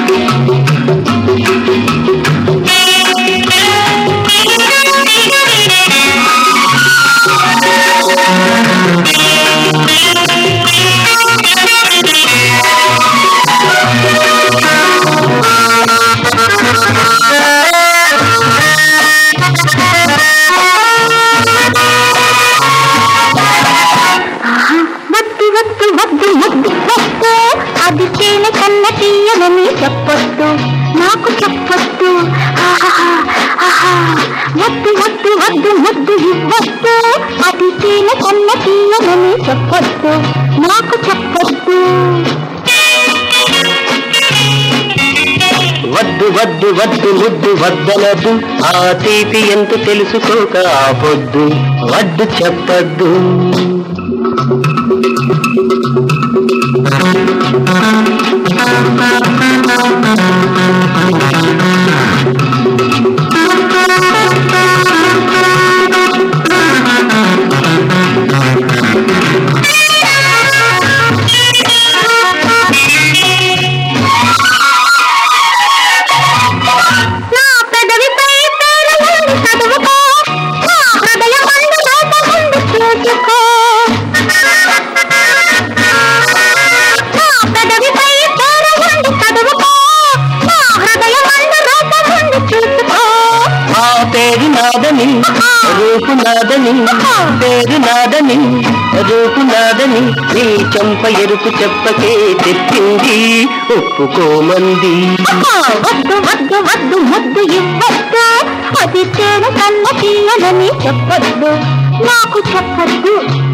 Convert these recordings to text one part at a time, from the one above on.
వద్దు వద్దు వద్దు వద్దు వద్దు అది తేనె కన్న తీయనని చెప్పొద్దు నాకు చెప్పొద్దు ఆహాహా, ఆహా. వద్దు వద్దు వద్దు వద్దు ఇవ్వద్దు అది తేనె కన్న తీయనని చెప్పొద్దు నాకు చెప్పొద్దు వద్దు వద్దు వద్దు ముద్దు వద్దనదు ఆ తీపి ఎంత తెలుసుకోక ఆపొద్దు వద్దు చెప్పద్దు నా పెదవిపై పేరు ఉంది చదువుకో నా హృదయమందు లోపముందు చూసుకో నా పెదవిపై పేరు ఉంది చదువుకో నా హృదయమందు లోపముందు చూసుకో ఆ పేరు నాదని రూపు నాదని పేరు నాదని రూపు నాదని నీ చెంప ఎరుపు చెప్పకే తెప్పింది ఒప్పుకోమంది వద్దు వద్దు వద్దు ముద్దు ఇవ్వద్దు అది తేను కన్న తీయనని చెప్పొద్దు నాకు చెప్పొద్దు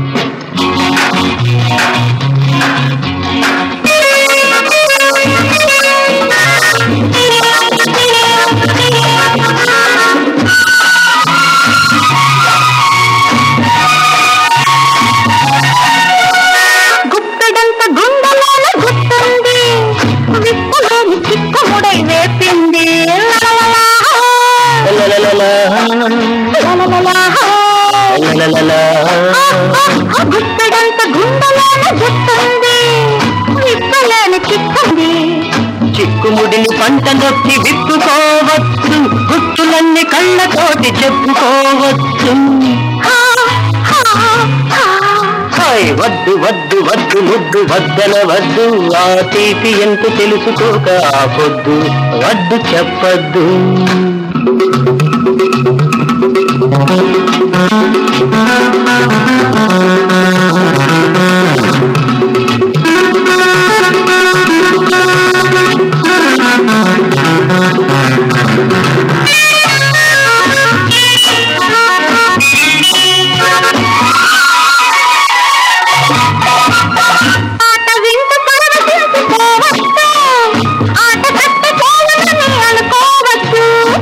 గుప్పెడంత గుండెలోన గుర్తుంది విప్పులేని చిక్కుముడై వేపింది లలలలా, లలలలా, లలలలా. లలలలా. ఆ గుప్పెడంత గుండెలోన గుర్తుంది విప్పులేని చిక్కుంది చిక్కుముడిని పంట నొక్కి విప్పుకోవచ్చు గుట్టులన్నీ కళ్ళతోటి చెప్పుకోవచ్చు హా, హా, హా. హాయ్ వద్దు వద్దు వద్దు ముద్దు వద్దన వద్దు ఆ తీపి ఎంత తెలుసుకోక ఆపొద్దు వద్దు చెప్పద్దు ఆట వింటూ పరవశించుకోవచ్చు ఆట కట్టుకోవాలని అనుకోవచ్చు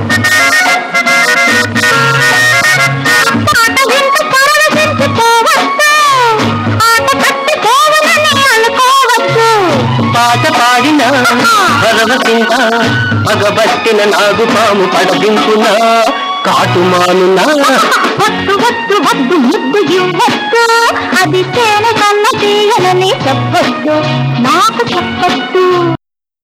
ఆట వింటూ పరవశించుకోవచ్చు ఆట కట్టుకోవాలని అనుకోవచ్చు పాట పాడిన పరవశింత పగబట్టిన నాగు పాము పడదింపున కాటుమానునా వద్దు వద్దు వద్దు ముద్దు ఇవ్వద్దు అది తేనె కన్న తీయనని చెప్పొద్దు నాకు చెప్పొద్దు